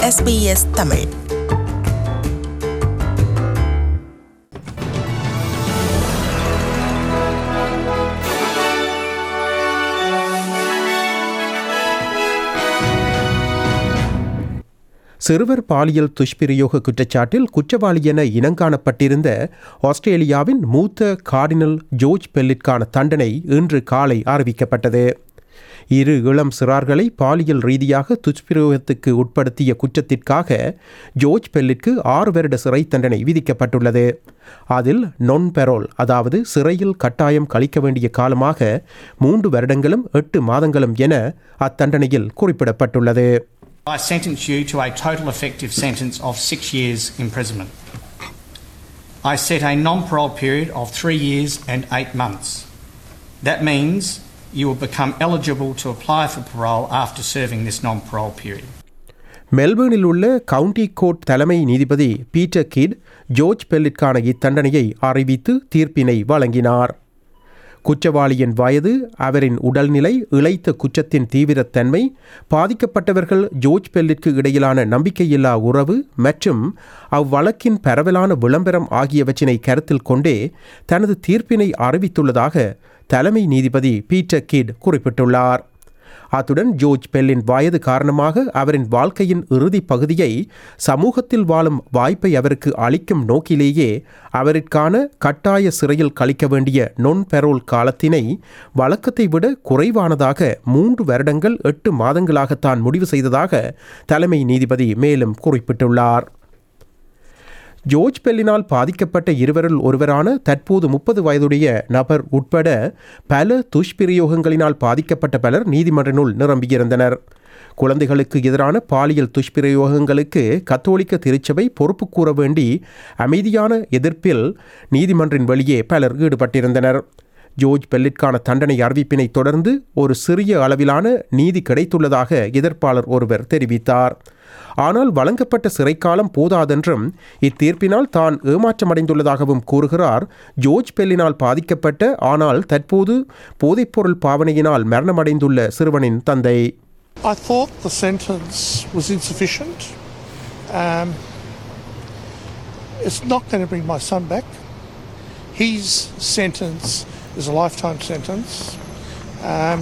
SBS Tamil சிறுவர் பாலியல் துஷ்பிரயோக குற்றச்சாட்டில் குற்றவாளி என இனங்காணப்பட்டிருந்த ஆஸ்திரேலியாவின் மூத்த கார்டினல் ஜோர்ஜ் பெல்லிற்கான தண்டனை இன்று காலை அறிவிக்கப்பட்டது இரு இளம் சிறார்களை பாலியல் ரீதியாக துஷ்பிரயோகத்துக்கு உட்படுத்திய குற்றத்திற்காக ஜோர்ஜ் பெல்லிற்கு ஆறு வருட சிறை தண்டனை விதிக்கப்பட்டுள்ளது அதில் நொன் பெரோல் அதாவது சிறையில் கட்டாயம் கழிக்க வேண்டிய காலமாக மூன்று வருடங்களும் எட்டு மாதங்களும் என அத்தண்டனையில் குறிப்பிடப்பட்டுள்ளது I sentence you to a total effective sentence of six years imprisonment. I set a non parole period of three years and eight months. That means you will become eligible to apply for parole after serving this non parole period. மெல்பர்னில் உள்ள county court தலைமை நீதிபதி Peter Kidd George பெல்லிற்கான இத்தண்டனையை அறிவித்து தீர்ப்பினை வழங்கினார் குற்றவாளியின் வயது அவரின் உடல்நிலை இழைத்த குற்றத்தின் தீவிரத்தன்மை பாதிக்கப்பட்டவர்கள் ஜோர்ஜ் பெல்லிற்கு இடையிலான நம்பிக்கையில்லா உறவு மற்றும் அவ்வழக்கின் பரவலான விளம்பரம் ஆகியவற்றினை கருத்தில் கொண்டே தனது தீர்ப்பினை அறிவித்துள்ளதாக தலைமை நீதிபதி பீட்டர் கிட் குறிப்பிட்டுள்ளார் அத்துடன் ஜோர்ஜ் பெல்லின் வயது காரணமாக அவரின் வாழ்க்கையின் இறுதி பகுதியை சமூகத்தில் வாழும் வாய்ப்பை அவருக்கு அளிக்கும் நோக்கிலேயே அவருக்கான கட்டாய சிறையில் கழிக்க வேண்டிய நொன் பெரோல் காலத்தினை வழக்கத்தை விட குறைவானதாக மூன்று வருடங்கள் எட்டு மாதங்களாக தான் முடிவு செய்ததாக தலைமை நீதிபதி மேலும் குறிப்பிட்டுள்ளார் ஜோர்ஜ் பெல்லினால் பாதிக்கப்பட்ட இருவரில் ஒருவரான தற்போது முப்பது வயதுடைய நபர் உட்பட பல துஷ்பிரயோகங்களினால் பாதிக்கப்பட்ட பலர் நீதிமன்றனுள் நிரம்பியிருந்தனர் குழந்தைகளுக்கு எதிரான பாலியல் துஷ்பிரயோகங்களுக்கு கத்தோலிக்க திருச்சபை பொறுப்பு கூற வேண்டி அமைதியான எதிர்ப்பில் நீதிமன்றின் வெளியே பலர் ஈடுபட்டிருந்தனர் ஜோர்ஜ் பெல்லிற்கான தண்டனை அறிவிப்பினை தொடர்ந்து ஒரு சிறிய அளவிலான நீதி கிடைத்துள்ளதாக எதிர்ப்பாளர் ஒருவர் தெரிவித்தார் ஆனால் வழங்கப்பட்ட சிறைக்காலம் போதாதென்றும் இத்தீர்ப்பினால் தான் ஏமாற்றமடைந்துள்ளதாகவும் கூறுகிறார் ஜோர்ஜ் பெல்லினால் பாதிக்கப்பட்ட ஆனால் தற்போது போதைப்பொருள் பாவனையினால் மரணமடைந்துள்ள சிறுவனின் தந்தை I thought the sentence was insufficient. Um, it's not going to bring my son back. His sentence is a lifetime sentence. Um,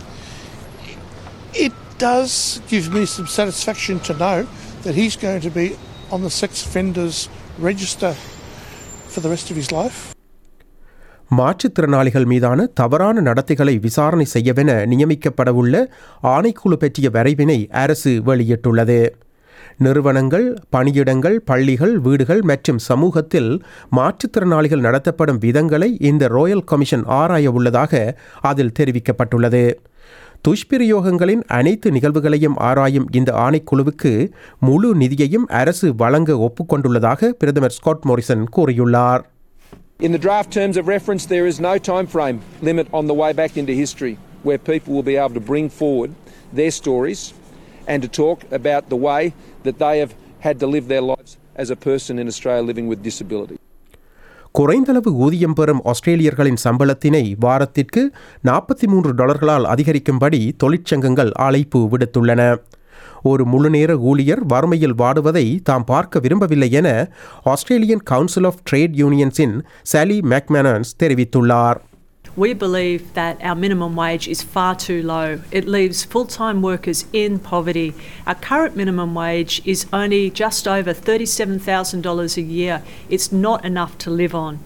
it does give me some satisfaction to know that he's going to be on the sex offenders register for the rest of his life. மாற்றுத்திறனாளிகள் மீதான தவறான நடத்தைகளை விசாரணை செய்யவென நியமிக்கப்படவுள்ள ஆணைக்குழு பற்றிய வரைவினை அரசு வெளியிட்டுள்ளது நிறுவனங்கள் பணியிடங்கள் பள்ளிகள் வீடுகள் மற்றும் சமூகத்தில் மாற்றுத்திறனாளிகள் நடத்தப்படும் விதங்களை இந்த ராயல் கமிஷன் ஆராய உள்ளதாக அதில் தெரிவிக்கப்பட்டுள்ளது துஷ்பிரயோகங்களின் அனைத்து நிகழ்வுகளையும் ஆராயும் இந்த ஆணைக்குழுவுக்கு முழு நிதியையும் அரசு வழங்க ஒப்புக்கொண்டுள்ளதாக பிரதமர் ஸ்காட் மோரிசன் கூறியுள்ளார் In the draft terms of reference, there is no time frame limit on the way back into history where people will be able to bring forward their stories and to talk about the way that they have had to live their lives as a person in Australia living with disability. குறைந்தளவு ஊதியம் பெறும் ஆஸ்திரேலியர்களின் சம்பளத்தினை வாரத்திற்கு நாற்பத்தி மூன்று டாலர்களால் அதிகரிக்கும்படி தொழிற்சங்கங்கள் அழைப்பு விடுத்துள்ளன ஒரு முழுநேர ஊழியர் வறுமையில் வாடுவதை தாம் பார்க்க விரும்பவில்லை என ஆஸ்திரேலியன் கவுன்சில் ஆஃப் ட்ரேட் யூனியன்ஸின் சாலி மேக்மேனன்ஸ் தெரிவித்துள்ளார் We believe that our minimum wage is far too low. It leaves full time workers in poverty. Our current minimum wage is only just over $37,000 a year. It's not enough to live on.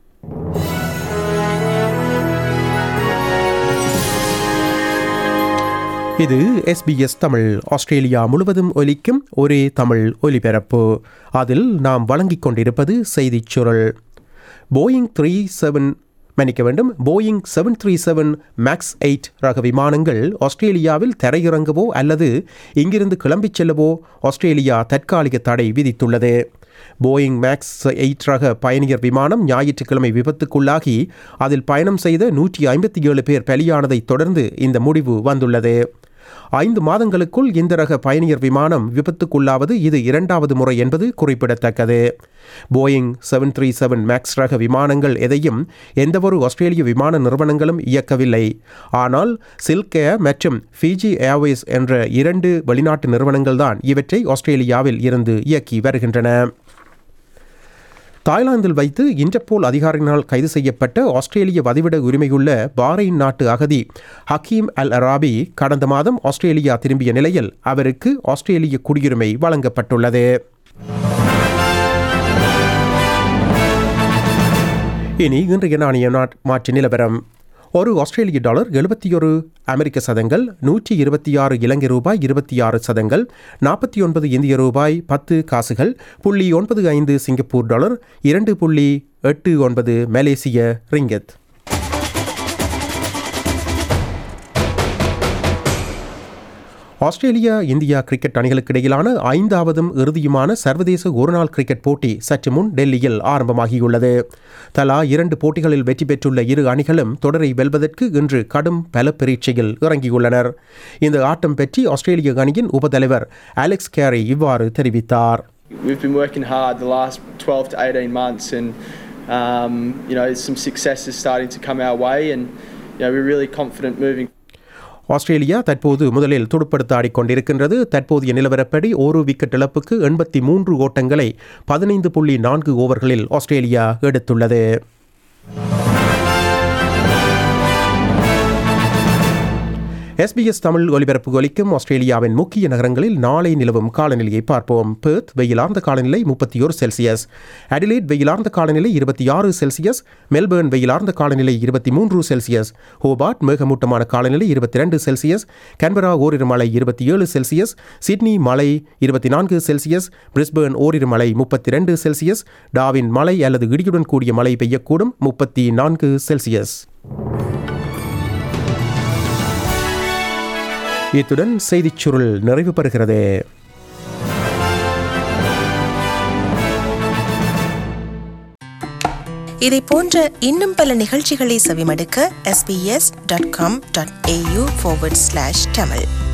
இது SBS Tamil Australia முழுவதும் ஒலிக்கும் ஒரே தமிழ் ஒலிபரப்பு அதில் நாம் வழங்கிக் கொண்டிருப்பது செய்திச் சுருள் போயிங் த்ரீ செவன் மன்னிக்க வேண்டும் Boeing seven three seven max eight ரக விமானங்கள் ஆஸ்திரேலியாவில் தரையிறங்கவோ அல்லது இங்கிருந்து கிளம்பிச் செல்லவோ ஆஸ்திரேலியா தற்காலிக தடை விதித்துள்ளது போயிங் மேக்ஸ் எயிட் ரக பயணியர் விமானம் ஞாயிற்றுக்கிழமை விபத்துக்குள்ளாகி அதில் பயணம் செய்த நூற்றி ஐம்பத்தி ஏழு பேர் பலியானதைத் தொடர்ந்து இந்த முடிவு வந்துள்ளது ஐந்து மாதங்களுக்குள் இந்த ரக பயணியர் விமானம் விபத்துக்குள்ளாவது இது இரண்டாவது முறை என்பது குறிப்பிடத்தக்கது Boeing seven three seven max ரக விமானங்கள் எதையும் எந்தவொரு ஆஸ்திரேலிய விமான நிறுவனங்களும் இயக்கவில்லை ஆனால் சில்க் ஏர் மற்றும் ஃபிஜி ஏர்வேஸ் என்ற இரண்டு வெளிநாட்டு நிறுவனங்கள்தான் இவற்றை ஆஸ்திரேலியாவில் இருந்து இயக்கி வருகின்றன தாய்லாந்தில் வைத்து இன்டர்போல் அதிகாரிகளால் கைது செய்யப்பட்ட ஆஸ்திரேலிய வதிவிட உரிமையுள்ள பாரைன் நாட்டு அகதி ஹக்கீம் அல் அராபி கடந்த மாதம் ஆஸ்திரேலியா திரும்பிய நிலையில் அவருக்கு ஆஸ்திரேலிய குடியுரிமை வழங்கப்பட்டுள்ளது இனி இன்றைய நாணய நாட் மாற்று நிலவரம் ஒரு ஆஸ்திரேலிய டாலர் எழுபத்தி ஒரு அமெரிக்க சதங்கள் நூற்றி இருபத்தி ஆறு இலங்கை ரூபாய் இருபத்தி ஆறு சதங்கள் நாற்பத்தி ஒன்பது இந்திய ரூபாய் பத்து காசுகள் புள்ளி ஒன்பது ஐந்து சிங்கப்பூர் டாலர் இரண்டு புள்ளி எட்டு ஒன்பது Malaysian ringgit Australia India cricket அணிகளுக்கு இடையிலான ஐந்தாவதும் இறுதியுமான சர்வதேச ஒருநாள் கிரிக்கெட் போட்டி சற்று முன் டெல்லியில் ஆரம்பமாகியுள்ளது தலா இரண்டு போட்டிகளில் வெற்றி பெற்றுள்ள இரு அணிகளும் தொடரை வெல்வதற்கு இன்று கடும் பல பரீட்சையில் இறங்கியுள்ளனர் இந்த ஆட்டம் பற்றி ஆஸ்திரேலிய அணியின் உபதலைவர் அலெக்ஸ் கேரி இவ்வாறு தெரிவித்தார் We've been working hard the last 12 to 18 months, and um, you know some success is starting to come our way, and you know we're really confident moving Australia தற்போது முதலில் துடுப்படுத்த ஆடிக்கொண்டிருக்கின்றது தற்போதைய நிலவரப்படி ஒரு விக்கெட் இழப்புக்கு எண்பத்தி மூன்று ஓட்டங்களை பதினைந்து புள்ளி நான்கு ஓவர்களில் ஆஸ்திரேலியா எடுத்துள்ளது எஸ்பிஎஸ் தமிழ் ஒலிபரப்பு ஒலிக்கும் ஆஸ்திரேலியாவின் முக்கிய நகரங்களில் நாளை நிலவும் காலநிலையை பார்ப்போம் பெர்த் வெயிலார்ந்த காலநிலை முப்பத்தி ஒரு செல்சியஸ் அடிலேட் வெயிலார்ந்த காலநிலை இருபத்தி ஆறு செல்சியஸ் மெல்பர்ன் வெயிலார்ந்த காலநிலை இருபத்தி மூன்று செல்சியஸ் ஹோபார்ட் மேகமூட்டமான காலநிலை இருபத்தி ரெண்டு செல்சியஸ் கன்பரா ஓரிரு மழை இருபத்தி ஏழு செல்சியஸ் சிட்னி மழை இருபத்தி நான்கு செல்சியஸ் பிரிஸ்பர்ன் ஓரிரு மழை முப்பத்தி ரெண்டு செல்சியஸ் டாவின் மழை அல்லது இடியுடன் கூடிய மழை பெய்யக்கூடும் முப்பத்தி நான்கு செல்சியஸ் இத்துடன் செய்திச் சுருள் நிறைவு பெறுகிறது இதை போன்ற இன்னும் பல நிகழ்ச்சிகளை செவிமடுக்க sbs.com.au forward slash tamil